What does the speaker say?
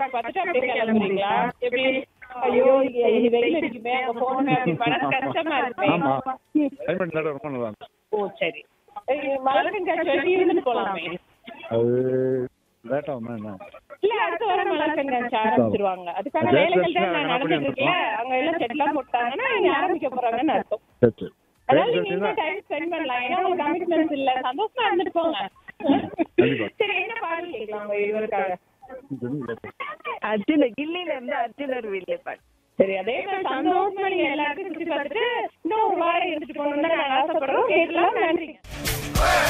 Park பார்த்துட்டு அப்படியே கிளம்புறீங்களா எப்படி ஐயோ இது வெயில் அடிக்குமே அங்க போகணுமே அப்படி மனசு கஷ்டமா இருக்குமே ஆமா கிளைமேட் நேரம் ரொம்ப நல்லா இருந்துச்சு ஓ சரி ஏய், மலர் கண்காட்சி வரைக்கும் இருந்துட்டு போலாமே அது லேட் ஆகும் என்ன இல்ல அடுத்த வாரம் மலர் கண்காட்சி ஆரம்பிச்சிருவாங்க அதுக்கான அதே வேலைகள் பிரச்சனை தான் என்ன நடந்துட்டு இருக்குல்ல பண்ணிட்டு அங்க எல்லாம் செட்டிலாம் போட்டாங்கன்னா இங்க ஆரம்பிக்க போறாங்கன்னு அர்த்தம் சரி சரி அதனால சரி, நீங்க சரி, இன்னும் டைம் ஸ்பெண்ட் பண்ணலாம் ஏன்னா உங்களுக்கு கமிட்மெண்ட்ஸ் இல்ல சந்தோஷமா இருந்துட்டு போங்க கண்டிப்பா. சரி என்ன பாடல் கேட்கலாம் உங்க இவருக்காக அர்ஜுன கில்லில இருந்து அர்ஜுனர் வீட்ல பாட்டு சரி அதே மாதிரி சந்தோஷமா நீங்க எல்லாருக்கும் சுத்தி பார்த்துட்டு இன்னும் ஒரு வாரம் இருந்துட்டு போகணும்னு நாங்க ஆசைப்படுறோம் கேட்கலாம் நன்றி